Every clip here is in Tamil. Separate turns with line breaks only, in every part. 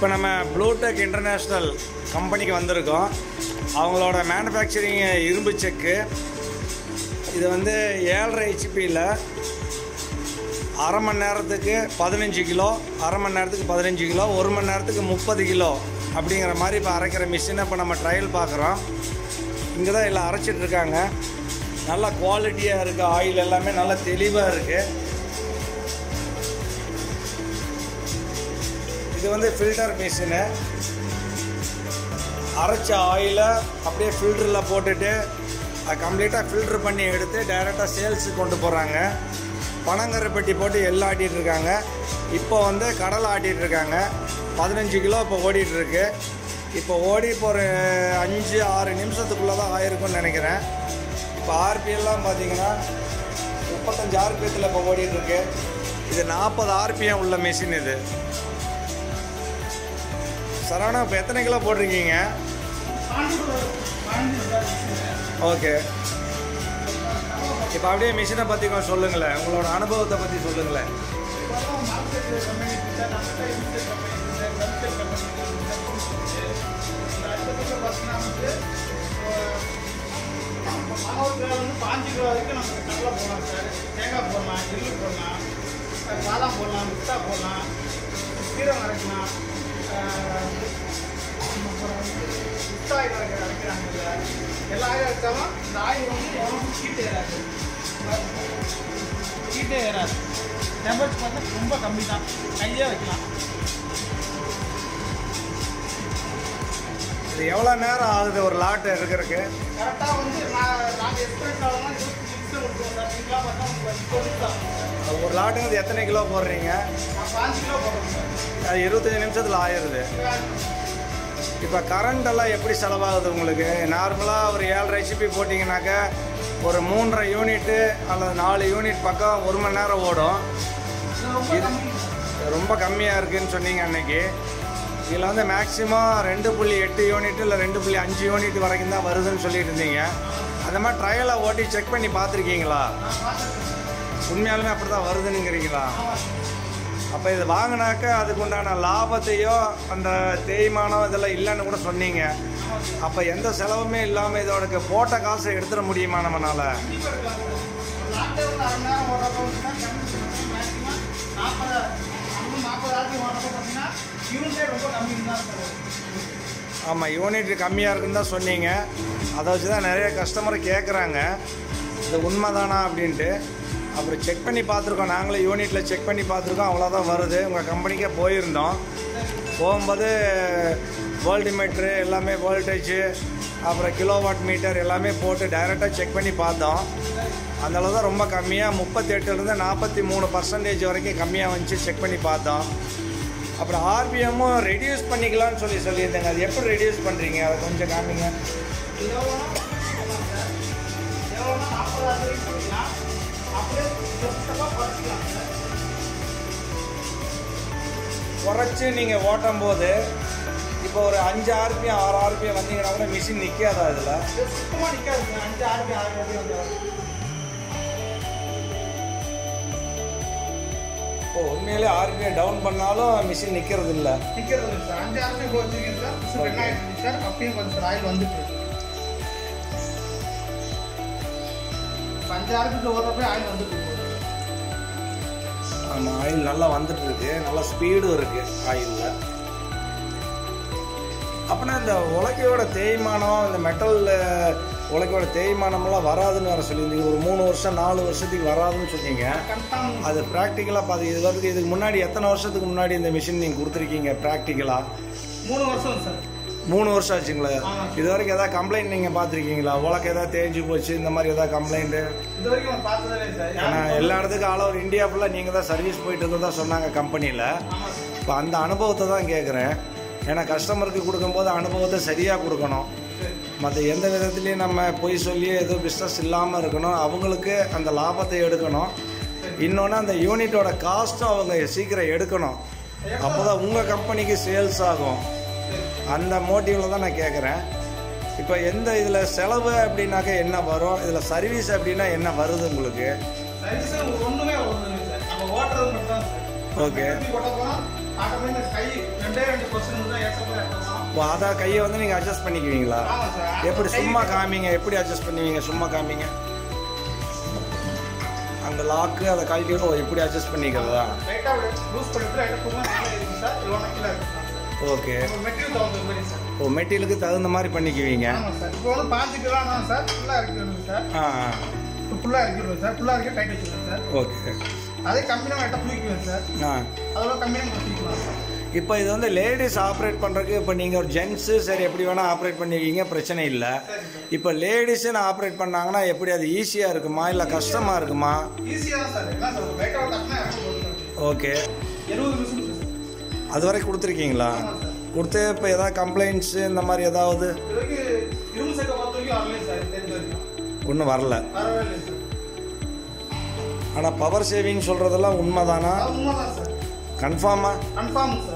இப்போ நம்ம ப்ளூடெக் இன்டர்நேஷ்னல் கம்பெனிக்கு வந்திருக்கோம் அவங்களோட மேனுஃபேக்சரிங் இரும்பு செக்கு இது வந்து ஏழரை ஹெச்பியில் அரை மணி நேரத்துக்கு பதினஞ்சு கிலோ அரை மணி நேரத்துக்கு பதினஞ்சு கிலோ ஒரு மணி நேரத்துக்கு முப்பது கிலோ அப்படிங்கிற மாதிரி இப்போ அரைக்கிற மிஷினை இப்போ நம்ம ட்ரையல் பார்க்குறோம் இங்கே தான் எல்லாம் அரைச்சிட்டு இருக்காங்க நல்லா குவாலிட்டியாக இருக்குது ஆயில் எல்லாமே நல்லா தெளிவாக இருக்குது இது வந்து ஃபில்டர் மிஷினு அரைச்ச ஆயிலை அப்படியே ஃபில்டரில் போட்டுட்டு அது கம்ப்ளீட்டாக ஃபில்ட்ரு பண்ணி எடுத்து டைரெக்டாக சேல்ஸுக்கு கொண்டு போகிறாங்க பனங்கரை பெட்டி போட்டு எல்லாம் ஆட்டிகிட்டு இருக்காங்க இப்போ வந்து கடலை ஆட்டிகிட்டு இருக்காங்க பதினஞ்சு கிலோ இப்போ ஓடிட்டு இருக்கு இப்போ ஓடி இப்போ ஒரு அஞ்சு ஆறு நிமிஷத்துக்குள்ளே தான் ஆயிருக்கும்னு நினைக்கிறேன் இப்போ ஆர்பிஎல்லாம் பார்த்தீங்கன்னா முப்பத்தஞ்சு ஆர்பிஎத்தில் இப்போ ஓடிட்டு இருக்கு இது நாற்பது ஆர்பிஎம் உள்ள மிஷின் இது சரவணா இப்போ எத்தனை கிலோ போட்டிருக்கீங்க ஓகே இப்போ அப்படியே மிஷினை பற்றி கொஞ்சம் சொல்லுங்களேன் உங்களோட அனுபவத்தை பற்றி சொல்லுங்களேன்
வந்து பாஞ்சு கிலோ வரைக்கும் நமக்கு கடலை போடலாம் சார் தேங்காய் போடலாம் எள்ளு போடலாம் அஹ் பாதாம் போடலாம் முட்டா போடலாம் சீரகம் அரைக்கலாம் அஹ் அப்புறம் வந்து முட்டாய் அரைக்கிற அரைக்கிறாங்க இதில் எல்லா ஆயில் அரைச்சாலும் இந்த ஆயில் வந்து உடம்பு ஹீட் ஏறாது ஹீட்டே ஏறாது டெம்பரேச்சர் பார்த்தா ரொம்ப கம்மி தான் கையே வைக்கலாம்
இது எவ்வளோ நேரம் ஆகுது ஒரு லாட் எடுக்கிறதுக்கு
கரெக்டாக வந்து நான் நாங்கள் எக்ஸ்பிரஸ் ஆகலாம் இருபத்தஞ்சு நிமிஷம் விட்டுருவோம் சார் நீங்களாம் பார்த்தா உங்களுக்கு முப்பது நிமிஷம் ஆகும் சார்
ஒரு லாட்டுங்கிறது எத்தனை கிலோ போடுறீங்க
நான் பாஞ்சு கிலோ போடுறேன் சார்
அது இருபத்தஞ்சி நிமிஷத்தில் ஆயிடுது இப்போ கரண்ட் எல்லாம் எப்படி செலவாகுது உங்களுக்கு நார்மலாக ஒரு ஏழரை ஹெச்பி போட்டிங்கனாக்கா ஒரு மூன்றரை யூனிட்டு அல்லது நாலு யூனிட் பக்கம் ஒரு மணி நேரம் ஓடும்
இது ரொம்ப கம்மி
ரொம்ப கம்மியாக இருக்குன்னு சொன்னீங்க அன்னைக்கு இதில் வந்து மேக்ஸிமம் ரெண்டு புள்ளி எட்டு யூனிட் இல்லை ரெண்டு புள்ளி அஞ்சு யூனிட் வரைக்கும் தான் வருதுன்னு சொல்லிட்டு இருந்தீங்க அந்த மாதிரி ட்ரையலை ஓட்டி செக் பண்ணி பார்த்துருக்கீங்களா
நான் பார்த்துருக்கேன்
உண்மையாலுமே அப்படி தான் வருதுன்னுங்கிறீங்களா அப்போ இது வாங்கினாக்க அதுக்கு உண்டான லாபத்தையோ அந்த தேய்மானம் இதெல்லாம் இல்லைன்னு கூட சொன்னீங்க அப்போ எந்த செலவுமே இல்லாமல் இதோட போட்ட காசை எடுத்துட முடியுமா நம்மளால
கண்டிப்பாக இருக்கலாம் சார் ஒரு லாக்டவுன் அரை மணி நேரம் ஓடுறப்ப மேக்ஸிமம் நாற்பது நம்ம நாற்பது ஆட்சி ஓடுறப்ப பார்த்தீங்கன்னா யூனிட்டே ரொம்ப கம்மி தான் சார் வரும்.
ஆமாம் யூனிட் கம்மியாக இருக்குன்னு தான் சொன்னீங்க அதை வச்சு தான் நிறைய கஸ்டமர் கேட்குறாங்க இது உண்மைதானா அப்படின்ட்டு அப்புறம் செக் பண்ணி பார்த்துருக்கோம் நாங்களே யூனிட்டில் செக் பண்ணி பார்த்துருக்கோம் அவ்வளோதான் வருது உங்கள் கம்பெனிக்கே போயிருந்தோம் போகும்போது வோல்ட் மீட்ரு எல்லாமே வோல்டேஜு அப்புறம் கிலோவாட் மீட்டர் எல்லாமே போட்டு டைரெக்டாக செக் பண்ணி பார்த்தோம் அந்த அளவு தான் ரொம்ப கம்மியாக முப்பத்தெட்டுலேருந்து நாற்பத்தி மூணு பர்சன்டேஜ் வரைக்கும் கம்மியாக வந்துச்சு செக் பண்ணி பார்த்தோம் அப்புறம் ஆர்பிஎம்மும் ரெடியூஸ் பண்ணிக்கலாம்னு சொல்லி சொல்லியிருந்தேங்க அது எப்படி ரெடியூஸ் பண்ணுறீங்க அதை கொஞ்சம் காமிங்க
எவ்வளோனா பண்ணலாம் சார் எவ்வளோனா நாற்பது ஆறு வரைக்கும் பண்ணிக்கலாம் அப்படியே ஸ்டெப்பாக குறைச்சிக்கலாம் சார்
குறைச்சி நீங்கள் ஓட்டும் போது இப்போ ஒரு அஞ்சு ஆர்பிஎம் ஆறு ஆர்பிஎம் வந்தீங்கன்னா கூட மிஷின் நிற்காதா இதில்
இது சுத்தமாக நிற்காது சார் அஞ்சு ஆறு ஆறு வரைக்கும் வந்து
இப்போ உண்மையிலே ஆர்பிஎம் டவுன் பண்ணாலும் மிஷின் நிற்கிறது இல்லை
நிற்கிறது இல்லை சார் அஞ்சு ஆறு இப்போ வச்சுருக்கேன் சார் சார் ரெண்டாயிரத்தி சார் அப்பயும் கொஞ்சம் சார் ஆயில் வந்துட்டு இருக்கு இப்போ அஞ்சு ஆறு ஓடுறப்ப ஆயில் வந்துட்டு இருக்கு
ஆமாம் ஆயில் நல்லா வந்துட்டு இருக்கு நல்லா ஸ்பீடும் இருக்கு ஆயிலில் அப்படின்னா இந்த உலக்கையோட தேய்மானம் இந்த மெட்டல் உலக்கையோட தேய்மானம்லாம் வராதுன்னு வேற சொல்லியிருந்தீங்க ஒரு மூணு வருஷம் நாலு வருஷத்துக்கு வராதுன்னு சொன்னீங்க
கன்ஃபார்ம்
அது ப்ராக்டிக்கலாக பார்த்து இது வரைக்கும் இதுக்கு முன்னாடி எத்தனை வருஷத்துக்கு முன்னாடி இந்த மிஷின் நீங்கள் கொடுத்துருக்கீங்க ப்ராக்டிக்கலாக
மூணு வருஷம் சார்
மூணு வருஷம் ஆச்சுங்களா
ஆமா.
இது வரைக்கும் ஏதாவது கம்ப்ளைண்ட் நீங்கள் பார்த்துருக்கீங்களா உலக ஏதாவது தேஞ்சு போச்சு இந்த மாதிரி ஏதாவது கம்ப்ளைண்ட்டு
இது வரைக்கும் அவன் பார்த்ததே இல்லை சார்
ஏன்னா
யாரும்
எல்லா இடத்துக்கும் ஆல் ஓவர் இந்தியா ஃபுல்லாக நீங்கள் தான் சர்வீஸ் போயிட்டு இருந்ததா சொன்னாங்க கம்பெனியில்
ஆமாம் சார்
இப்போ அந்த அனுபவத்தை தான் கேட்குறேன் ஏன்னா கஸ்டமருக்கு கொடுக்கும்போது அனுபவத்தை சரியாக கொடுக்கணும்
சரி
மற்ற எந்த விதத்துலையும் நம்ம பொய் சொல்லி எதுவும் பிஸ்னஸ் இல்லாமல் இருக்கணும் அவங்களுக்கு அந்த லாபத்தை எடுக்கணும் இன்னொன்று அந்த யூனிட்டோட காஸ்ட்டும் அவங்க சீக்கிரம் எடுக்கணும் அப்போ தான் உங்கள் கம்பெனிக்கு சேல்ஸ் ஆகும் அந்த மோட்டிவில் தான் நான் கேட்குறேன் இப்போ எந்த இதில் செலவு அப்படின்னாக்கா என்ன வரும் இதில் சர்வீஸ் அப்படின்னா என்ன வருது உங்களுக்கு
சர்வீஸ் ஒன்றுமே ஒன்றும் இல்லை சார் நம்ம ஓட்டுறது மட்டும் தான் சார்
ஓகே
திருப்பி கொட்ட போனால் ஆட்டோமேட்டிக் கை ரெண்டே ரெண்டு கொஸ்டின் தான் ஏற்றப்போ ஏற்றலாம்
ஓ அதான் கையை வந்து நீங்கள் அட்ஜஸ்ட் பண்ணிக்குவீங்களா
ஆமாம் சார்
எப்படி சும்மா காமிங்க எப்படி அட்ஜஸ்ட் பண்ணுவீங்க சும்மா காமிங்க அந்த லாக்கு அதை கழட்டி ஓ எப்படி அட்ஜஸ்ட் பண்ணிக்கிறதா
லைட்டாக லூஸ் பண்ணிட்டு லைட்டாக ஃபுல்லாக நல்லா இருக்கும் சார் இல்லைனா கீழே இருக்கும்
ஓகே
மெட்டீரியல் தகுந்த மாதிரி சார்
ஓ மெட்டீரியலுக்கு தகுந்த மாதிரி பண்ணிக்குவீங்க
ஆமாம் சார் இப்போ வந்து பாஞ்சு கிலோ தான் சார் ஃபுல்லாக இறக்கிடணும் சார்
ஆ
இப்போ ஃபுல்லாக இறக்கிடுவோம் சார் ஃபுல்லாக இறக்கி டைட் வச்சுருவோம் சார்
ஓகே
அதே கம்மியாக லைட்டாக தூக்கிக்குவேன் சார்
ஆ
அதோட கம்மியாக தூக்கிக்கலாம் சார்
இப்போ இது வந்து லேடிஸ் ஆப்ரேட் பண்ணுறதுக்கு இப்போ நீங்கள் ஒரு ஜென்ஸு சரி எப்படி வேணால் ஆப்ரேட் பண்ணுவீங்க பிரச்சனை இல்லை
சரி சார்
இப்போ லேடிஸுன்னு ஆப்ரேட் பண்ணாங்கன்னா எப்படி அது ஈஸியாக இருக்குமா இல்லை கஷ்டமாக இருக்குமா
ஈஸியாக தான் சார் என்ன சார் லைட்டாக தட்டினா இறக்கி போடுறோம்
ஓகே
எழுபது நிமிஷம் சார்
அது வரைக்கும் கொடுத்துருக்கீங்களா
ஆமாம் சார்
கொடுத்து இப்போ ஏதாவது கம்ப்ளைண்ட்ஸு இந்த மாதிரி ஏதாவது
இது வரைக்கும் இரும்பு சட்டை பொறுத்த வரைக்கும் வரலையே சார் தெரிஞ்ச வரைக்கும்
ஒன்றும் வரல
வரவே இல்லை சார்
ஆனால் பவர் சேவிங் சொல்கிறதெல்லாம் உண்மைதானா
அது உண்மைதான் சார்
கன்ஃபார்மா
கன்ஃபார்ம் சார்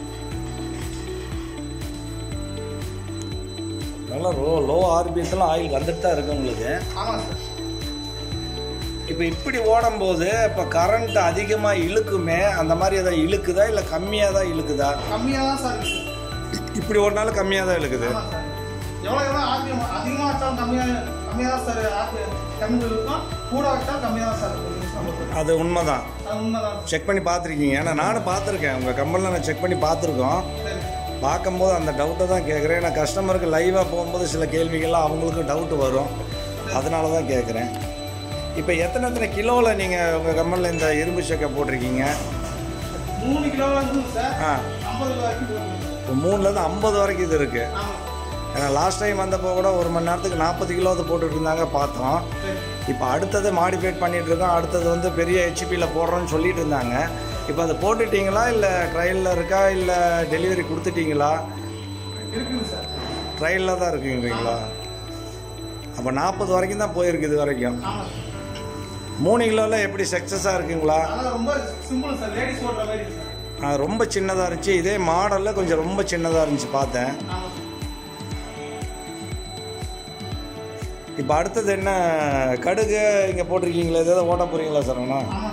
நல்லா லோ லோ ஆர்பிஎஸ்லாம் ஆயில் வந்துட்டு தான் இருக்கு உங்களுக்கு
ஆமாம் சார்
இப்போ இப்படி ஓடும்போது இப்போ கரண்ட் அதிகமாக இழுக்குமே அந்த மாதிரி எதாவது இழுக்குதா இல்லை கம்மியாக தான் இழுக்குதா
கம்மியாக தான் சார் இருக்கு
இப்படி ஓடினாலும் கம்மியாக தான் இழுக்குது
ஆமாம் சார் எவ்வளோ எவ்வளோ ஆர்பிஎம் அதிகமாக வச்சாலும் கம்மியாக கம்மியாக தான் சார் ஆர்பிஎம் கம்மி இருக்கும் கூட வச்சாலும் கம்மியாக தான் சார் இருக்கும் யூஸ் பண்ணுறது
அது உண்மைதான்
அது உண்மைதான்
செக் பண்ணி பார்த்துருக்கீங்க ஏன்னா நானும் பார்த்துருக்கேன் உங்கள் கம்பெனியில் நான் செக் பண்ணி பார்த்துருக்கோம்
சரி
பார்க்கும்போது அந்த டவுட்டை தான் கேட்குறேன் ஏன்னா கஸ்டமருக்கு லைவாக போகும்போது சில கேள்விகள்லாம் அவங்களுக்கும் டவுட்டு வரும் அதனால தான் கேட்குறேன் இப்போ எத்தனை எத்தனை கிலோவில் நீங்கள் உங்கள் கம்பெனியில் இந்த இரும்பு செக்கை போட்டிருக்கீங்க
மூணு கிலோ வந்து சார்
ஆ
ஐம்பது கிலோ வரைக்கும் போகும்
இப்போ மூணுலேருந்து ஐம்பது வரைக்கும் இது இருக்குது
ஆமாம்
ஏன்னா லாஸ்ட் டைம் வந்தப்போ கூட ஒரு மணி நேரத்துக்கு நாற்பது கிலோ அதை போட்டுட்டு இருந்தாங்க பார்த்தோம்
சரி
இப்போ அடுத்தது மாடிஃபைட் பண்ணிட்டு இருக்கோம் அடுத்தது வந்து பெரிய ஹெச்பியில் போடுறோன்னு சொல்லிட்டு இருந்தாங்க இப்போ அதை போட்டுட்டீங்களா இல்லை ட்ரையலில் இருக்கா இல்லை டெலிவரி கொடுத்துட்டீங்களா
இருக்குங்க சார்
ட்ரையலில் தான் இருக்குங்கிறீங்களா அப்போ நாற்பது வரைக்கும் தான் போயிருக்கு இது வரைக்கும்
ஆமாம் சார்
மூணு கிலோவில் எப்படி சக்ஸஸாக இருக்குங்களா
அதெல்லாம் ரொம்ப சிம்பிள் சார் லேடிஸ் ஓடுற மாதிரி சார்
ஆ, ரொம்ப சின்னதாக இருந்துச்சு இதே மாடலில் கொஞ்சம் ரொம்ப சின்னதாக இருந்துச்சு பார்த்தேன்
ஆமாம் சார்
இப்போ அடுத்தது என்ன கடுகு இங்கே போட்டிருக்கீங்களா ஏதாவது ஓட்ட போகிறீங்களா சார் அண்ணா
ஆமாம்